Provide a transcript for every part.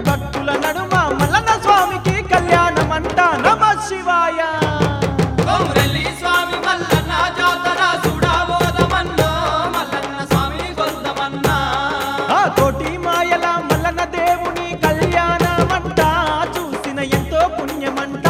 భక్తుల నడుమ మల్లన్న స్వామికి కళ్యాణమంట నమ శివాయ కొమ్రెల్లి స్వామి మల్లన్న జాతర చూడబోదమన్నా మల్లన్న స్వామిని కొలుదమన్నా ఆ కోటి మాయల మల్లన్న దేవుని కళ్యాణమంట చూసిన ఎంతో పుణ్యమంట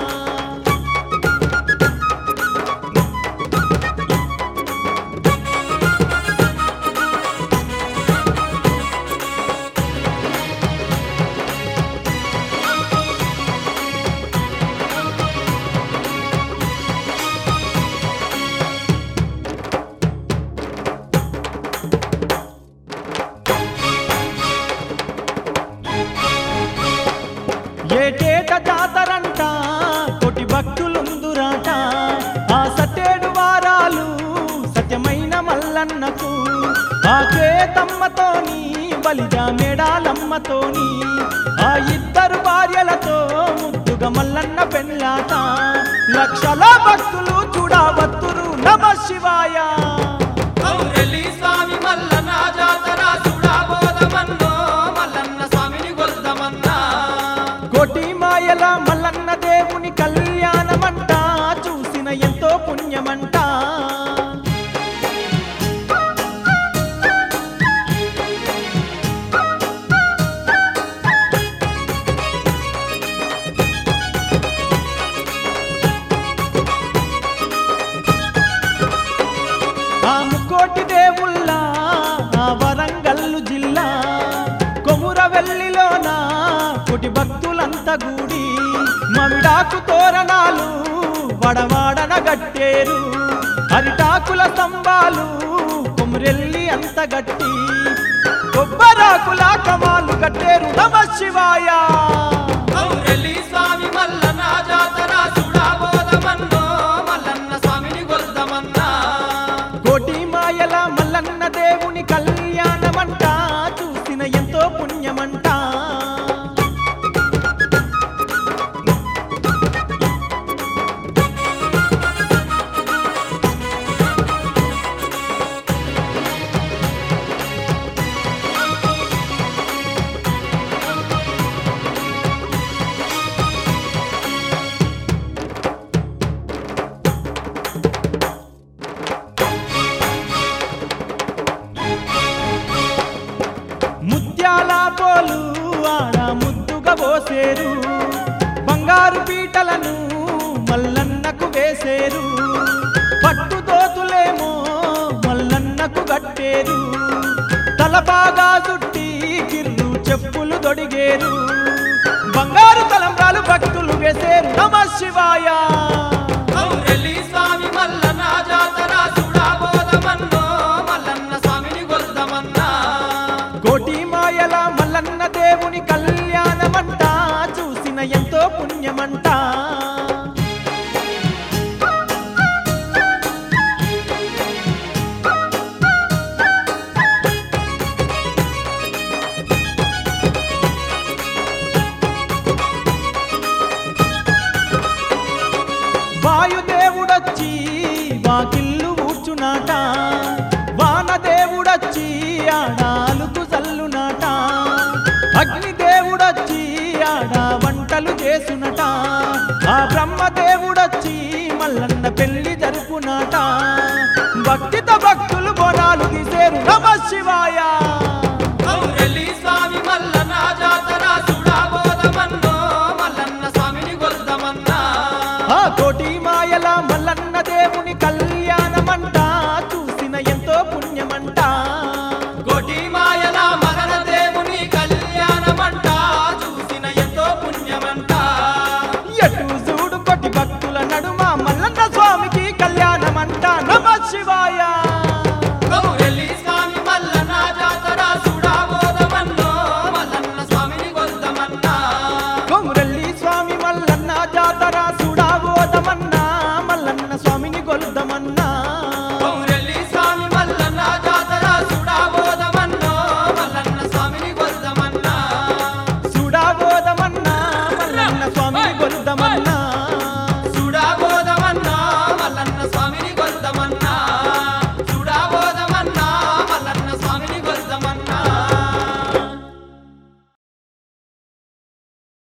ఏటేట జాతరంట కోటి భక్తులుందురాట ఆ సతేడు వారాలు సత్యమైన మల్లన్నకు ఆ కేతమ్మతోని బలిజా మేడాలమ్మతోని ఆ ఇద్దరు భార్యలతో ముద్దుగా మల్లన్న పెళ్ళాట లక్షల భక్తులు చూడవత్తురు నమ శివాయ కొమ్రెల్లి స్వామి మల్లన్న జాతర చూడబోదమన్నా మల్లన్న స్వామిని కొలుదమన్నా కోటి మాయల మల్లన్న దేవుని కళ్యాణమంట చూసిన ఎంతో పుణ్యమంట ఆ ముక్కోటి దేవుళ్ళ ఆ వరంగల్లు జిల్లా కొమురవెల్లిలోన కోటి భక్తులంత గూడి మమిడాకు తోరణాలు వడవాడన గట్టేరు అరిటాకుల స్తంభాలు కొమురెల్లి అంత గట్టి కొబ్బరాకుల కమాలు కట్టేరు నమ శివాయ కొమ్రెల్లి స్వామి మల్లన్న జాతర చూడబోదమన్నా మల్లన్న స్వామిని కొలుదమన్నా కోటి మాయల మల్లన్న దేవుని కళ్యాణమంట చూసిన ఎంతో పుణ్యమంట ముత్యాల పోలు ఆడ ముద్దుగా పోసేరు బంగారు పీటలను మల్లన్నకు వేసేరు పట్టు దోతులేమో మల్లన్నకు కట్టేరు తలబాగా చుట్టి కిర్రు చెప్పులు దొడిగేరు బంగారు తలంబ్రాలు భక్తులు వేసేరు నమ శివాయ కొమ్రెల్లి స్వామి మల్లన్న జాతర చూడబోదమన్నా మల్లన్న స్వామిని కొలుదమన్నా కోటి మాయల మల్లన్న దేవుని కళ్యాణమంట చూసిన ఎంతో పుణ్యమంట వాయుదేవుడొచ్చి వాకిల్లు ఊడ్చునాట వానదేవుడొచ్చి ఆడాలు